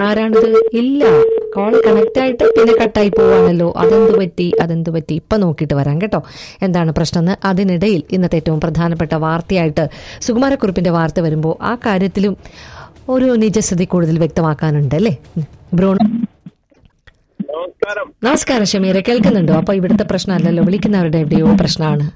ആരാണിത് ഇല്ല call connect ആയിട്ട് പിന്നെ കട്ടായി പോവാണല്ലോ അതെന്ത് പറ്റി അതെന്ത് പറ്റി ഇപ്പൊ നോക്കിയിട്ട് വരാം കേട്ടോ എന്താണ് പ്രശ്നം എന്ന് അതിനിടയിൽ ഇന്നത്തെ ഏറ്റവും പ്രധാനപ്പെട്ട വാർത്തയായിട്ട് സുകുമാരക്കുറിപ്പിന്റെ വാർത്ത വരുമ്പോൾ ആ കാര്യത്തിലും ഒരു നിജസ്ഥിതി കൂടുതൽ വ്യക്തമാക്കാനുണ്ട് അല്ലേ ബ്രോൺ നമസ്കാരം നമസ്കാരം ഷമീറെ കേൾക്കുന്നുണ്ടോ അപ്പൊ ഇവിടുത്തെ പ്രശ്നമല്ലല്ലോ വിളിക്കുന്നവരുടെ എവിടെയോ പ്രശ്നമാണ്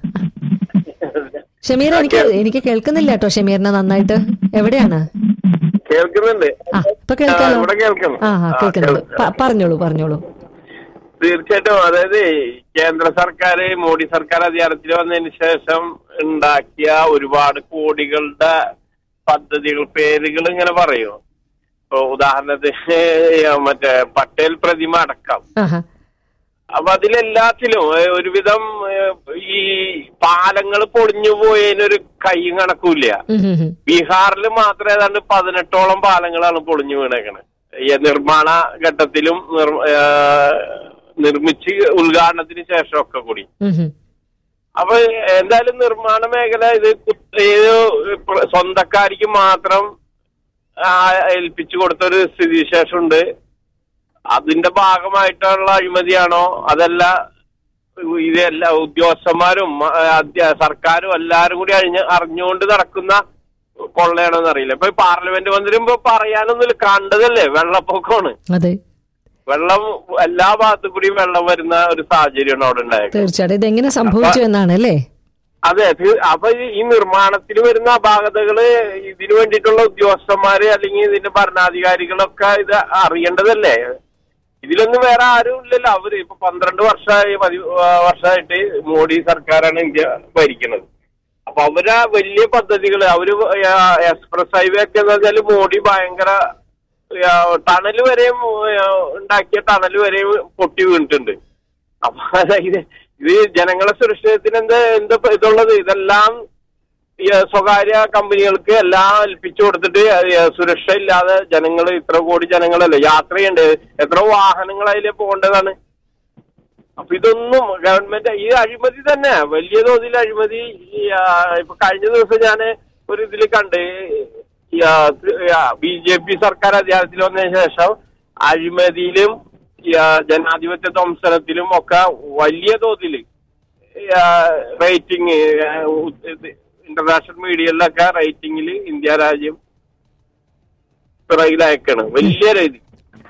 ഷമീർ എനിക്ക് എനിക്ക് കേൾക്കുന്നില്ല കേട്ടോ ഷമീറിനെ നന്നായിട്ട് എവിടെയാണ് കേൾക്കുന്നുണ്ട് ആ ഇപ്പൊ കേൾക്കാലോ ഇവിടെ കേൾക്കുന്നു ആ ആ കേൾക്കുന്നുണ്ട് പ- പറഞ്ഞോളൂ പറഞ്ഞോളൂ തീർച്ചയായിട്ടും അതായത് കേന്ദ്ര സർക്കാർ മോഡി സർക്കാർ അധികാരത്തിൽ വന്നതിന് ശേഷം ഉണ്ടാക്കിയ ഒരുപാട് കോടികളുടെ പദ്ധതികൾ പേരുകൾ ഇങ്ങനെ പറയും ഇപ്പൊ ഉദാഹരണത്തിന് മറ്റേ പട്ടേൽ പ്രതിമ അടക്കം ആഹാ അപ്പൊ അതിലെല്ലാത്തിലും ഏ, ഒരുവിധം ഏ, ഈ പാലങ്ങൾ പൊളിഞ്ഞു പോയതിനൊരു കൈ കണക്കൂല്ല ഉം ഉം ഉം. ബീഹാറിൽ മാത്രം ഏതാണ്ട് പതിനെട്ടോളം പാലങ്ങളാണ് പൊളിഞ്ഞു വീണേക്കണത് ഈ നിർമ്മാണ ഘട്ടത്തിലും നിർ- ആ, നിർമ്മിച്ച് ഉദ്ഘാടനത്തിന് ശേഷമൊക്കെ കൂടി ഉം ഉം. അപ്പൊ എന്തായാലും നിർമ്മാണ മേഖല ഇത് കു- ഇത് പ്ര- സ്വന്തക്കാരിക്ക് മാത്രം ആ, ഏൽപ്പിച്ചു കൊടുത്ത ഒരു സ്ഥിതിവിശേഷമുണ്ട് അതിന്റെ ഭാഗമായിട്ടുള്ള അഴിമതിയാണോ അതല്ല ഇതെല്ലാ ഉദ്യോഗസ്ഥന്മാരും ആ, അധ്യ- സർക്കാരും എല്ലാരും കൂടി അഴിഞ്ഞ് അറിഞ്ഞുകൊണ്ട് നടക്കുന്ന കൊള്ളയാണോന്ന് അറിയില്ല ഇപ്പൊ ഈ പാർലമെന്റ് മന്ദിരം ഇപ്പൊ പറയാനൊന്നുമില്ല കണ്ടതല്ലേ വെള്ളപ്പൊക്കമാണ് അതെ വെള്ളം എല്ലാ ഭാഗത്തു കൂടിയും വെള്ളം വരുന്ന ഒരു സാഹചര്യമാണ് അവിടെ ഉണ്ടായത് തീർച്ചയായിട്ടും ഇതെങ്ങനെ സംഭവിച്ചു എന്നാണ് അല്ലേ അതെ തീ- അപ്പൊ ഈ- ഈ നിർമ്മാണത്തിൽ വരുന്ന അപാകതകള് ഇതിനു വേണ്ടിയിട്ടുള്ള ഉദ്യോഗസ്ഥന്മാര് അല്ലെങ്കിൽ ഇതിന്റെ ഭരണാധികാരികളൊക്കെ ഇത് അറിയേണ്ടതല്ലേ ഇതിലൊന്നും വേറെ ആരും ഇല്ലല്ലോ അവര് ഇപ്പൊ പന്ത്രണ്ട് വർഷമായി പതി ആ, വർഷമായിട്ട് മോഡി സർക്കാരാണ് ഇന്ത്യ ഭരിക്കുന്നത് അപ്പൊ അവരാ വലിയ പദ്ധതികൾ അവര് ആ, എക്സ്പ്രസ് ഹൈവേ ഒക്കെ എന്ന് വെച്ചാല് മോഡി ഭയങ്കര ആ, ടണല് വരെയും ആ, ഉണ്ടാക്കിയ ടണല് വരെയും പൊട്ടി വീണിട്ടുണ്ട് അപ്പൊ അതായത് ഇത് ജനങ്ങളെ സുരക്ഷിതത്തിന് എന്ത് എന്ത് ഇപ്പൊ ഇതുള്ളത് ഇതെല്ലാം ഈ സ്വകാര്യ കമ്പനികൾക്ക് എല്ലാം ഏൽപ്പിച്ചു കൊടുത്തിട്ട് അത് സുരക്ഷ ഇല്ലാതെ ജനങ്ങൾ ഇത്ര കോടി ജനങ്ങളല്ലേ യാത്ര ചെയ്യേണ്ടത് എത്ര വാഹനങ്ങൾ അതിൽ പോകേണ്ടതാണ് അപ്പൊ ഇതൊന്നും ഗവൺമെന്റ് ഈ അഴിമതി തന്നെ വലിയ തോതിൽ അഴിമതി ഈ, ആ, ഇപ്പൊ കഴിഞ്ഞ ദിവസം ഞാൻ ഒരു ഇതിൽ കണ്ട് ബി ജെ പി സർക്കാർ അധികാരത്തിൽ വന്നതിന് ശേഷം അഴിമതിയിലും ഈ, ആ, ജനാധിപത്യ ധ്വംസനത്തിലും ഒക്കെ വലിയ തോതിൽ റേറ്റിംഗ് ഇന്റർനാഷണൽ മീഡിയയിലൊക്കെ റേറ്റിംഗിൽ ഇന്ത്യ രാജ്യം പിറകിലയക്കാണ് വലിയ രീതി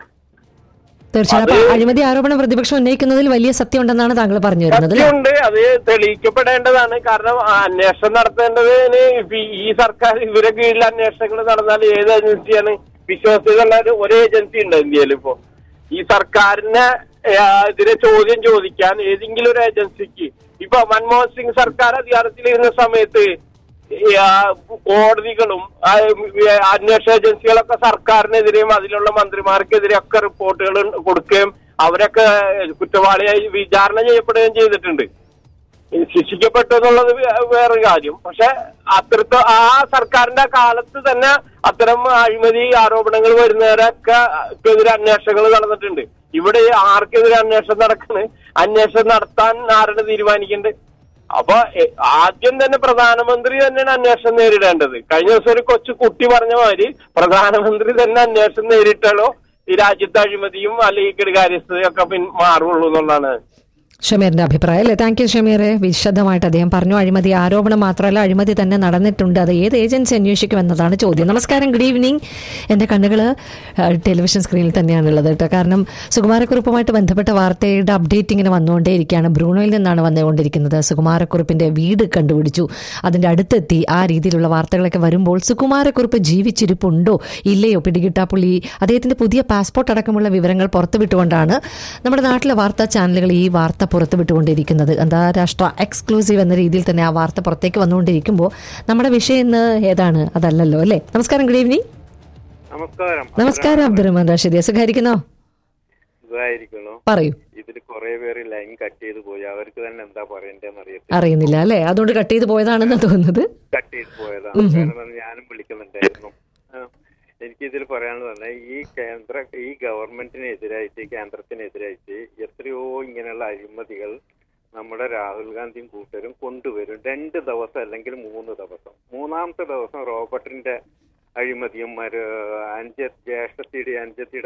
തീർച്ചയായും അപ്പൊ അഴിമതി ആരോപണം പ്രതിപക്ഷം ഉന്നയിക്കുന്നതിൽ വലിയ സത്യമുണ്ടെന്നാണ് താങ്കൾ പറഞ്ഞു വരുന്നത് അല്ലേ സത്യമുണ്ട് അത് തെളിയിക്കപ്പെടേണ്ടതാണ് കാരണം ആ അന്വേഷണം നടത്തേണ്ടതിന് ഇപ്പൊ ഈ- ഈ സർക്കാർ ഇവരെ കീഴിൽ അന്വേഷണങ്ങൾ നടന്നാൽ ഏത് ഏജൻസിയാണ് വിശ്വാസ്യതയുള്ള ഒരു- ഒരു ഏജൻസി ഉണ്ട് ഇന്ത്യയിൽ ഇപ്പോ ഈ സർക്കാരിനെ ആ, എതിരെ ചോദ്യം ചോദിക്കാൻ ഏതെങ്കിലും ഒരു ഏജൻസിക്ക് ഇപ്പൊ മൻമോഹൻ സിംഗ് സർക്കാർ അധികാരത്തിലിരുന്ന സമയത്ത് ഈ, ആ, കോടതികളും ആ, ഈ, അന്വേഷണ ഏജൻസികളൊക്കെ സർക്കാരിനെതിരെയും അതിലുള്ള മന്ത്രിമാർക്കെതിരെ ഒക്കെ റിപ്പോർട്ടുകൾ കൊടുക്കുകയും അവരൊക്കെ കുറ്റവാളിയായി വിചാരണ ചെയ്യപ്പെടുകയും ചെയ്തിട്ടുണ്ട് ശിക്ഷിക്കപ്പെട്ടു എന്നുള്ളത് വേ- വേറൊരു കാര്യം പക്ഷെ അത്രത്തെ ആ സർക്കാരിന്റെ കാലത്ത് തന്നെ അത്തരം അഴിമതി ആരോപണങ്ങൾ വരുന്നവരൊക്കെ എതിരെ അന്വേഷണങ്ങൾ നടന്നിട്ടുണ്ട് ഇവിടെ ആർക്കെതിരെ അന്വേഷണം നടക്കുന്നത് അന്വേഷണം നടത്താൻ ആരാണ് തീരുമാനിക്കേണ്ടത് അപ്പൊ എ- ആദ്യം തന്നെ പ്രധാനമന്ത്രി തന്നെയാണ് അന്വേഷണം നേരിടേണ്ടത് കഴിഞ്ഞ ദിവസം ഒരു കൊച്ചു കുട്ടി പറഞ്ഞ മാതിരി പ്രധാനമന്ത്രി തന്നെ അന്വേഷണം നേരിട്ടാലോ ഈ രാജ്യത്തെ അഴിമതിയും അല്ലെങ്കിൽ കെടുകാര്യസ്ഥതയും ഒക്കെ പിൻ മാറുള്ളൂ എന്നുള്ളതാണ് ഷമീറിന്റെ അഭിപ്രായം അല്ലേ താങ്ക് യു ഷമീറെ വിശദമായിട്ട് അദ്ദേഹം പറഞ്ഞു അഴിമതി ആരോപണം മാത്രമല്ല അഴിമതി തന്നെ നടന്നിട്ടുണ്ട് അത് ഏത് ഏജൻസി അന്വേഷിക്കും എന്നതാണ് ചോദ്യം നമസ്കാരം ഗുഡ് ഈവനിങ് എന്റെ കണ്ണുകൾ ടെലിവിഷൻ സ്ക്രീനിൽ തന്നെയാണുള്ളത് കേട്ടോ കാരണം സുകുമാരക്കുറിപ്പുമായിട്ട് ബന്ധപ്പെട്ട വാർത്തയുടെ അപ്ഡേറ്റ് ഇങ്ങനെ വന്നുകൊണ്ടേയിരിക്കുകയാണ് ബ്രൂണോയിൽ നിന്നാണ് വന്നുകൊണ്ടിരിക്കുന്നത് സുകുമാരക്കുറിപ്പിന്റെ വീട് കണ്ടുപിടിച്ചു അതിന്റെ അടുത്തെത്തി ആ രീതിയിലുള്ള വാർത്തകളൊക്കെ വരുമ്പോൾ സുകുമാരക്കുറിപ്പ് ജീവിച്ചിരിപ്പുണ്ടോ ഇല്ലയോ പിടികിട്ടാപ്പുള്ളി അദ്ദേഹത്തിന്റെ പുതിയ പാസ്പോർട്ട് അടക്കമുള്ള വിവരങ്ങൾ പുറത്തുവിട്ടുകൊണ്ടാണ് നമ്മുടെ നാട്ടിലെ വാർത്താ ചാനലുകൾ ഈ വാർത്ത പുറത്തുവിട്ടുകൊണ്ടിരിക്കുന്നത് അന്താരാഷ്ട്ര എക്സ്ക്ലൂസീവ് എന്ന രീതിയിൽ തന്നെ ആ വാർത്ത പുറത്തേക്ക് വന്നുകൊണ്ടിരിക്കുമ്പോൾ നമ്മുടെ വിഷയം ഇന്ന് ഏതാണ് അതല്ലല്ലോ അല്ലേ നമസ്കാരം ഗുഡ് ഈവനിങ് നമസ്കാരം നമസ്കാരം അബ്ദുറഹ്മാൻ റാഷിദ് സുഖായിരിക്കുന്നോ ഇതായിരിക്കുന്നു പറയൂ ഇതിൽ കുറെ പേര് ലൈൻ കട്ട് ചെയ്ത് പോയി അവർക്ക് തന്നെ എന്താ പറയണ്ടെന്ന് അറിയത്തില്ല അറിയുന്നില്ല അല്ലേ അതുകൊണ്ട് കട്ട് ചെയ്ത് പോയതാണെന്ന് തോന്നുന്നത് കട്ട് ചെയ്ത് പോയതാണ് കാരണം ഞാനും വിളിക്കുന്നുണ്ടായിരുന്നു ആ, എനിക്ക് ഇതിൽ പറയാനുള്ളത് തന്നെ ഈ കേന്ദ്ര ഈ ഗവൺമെന്റിനെതിരായിട്ട് കേന്ദ്രത്തിനെതിരായിട്ട് എത്രയോ ഇങ്ങനെയുള്ള അഴിമതികൾ നമ്മുടെ രാഹുൽ ഗാന്ധിയും കൂട്ടരും കൊണ്ടുവരും രണ്ട് ദിവസം അല്ലെങ്കിൽ മൂന്ന് ദിവസം മൂന്നാമത്തെ ദിവസം റോബർട്ടിന്റെ അഴിമതിയും മരു അഞ്ച ജ്യേഷ്ഠത്തിയുടെ അഞ്ചത്തിയുടെ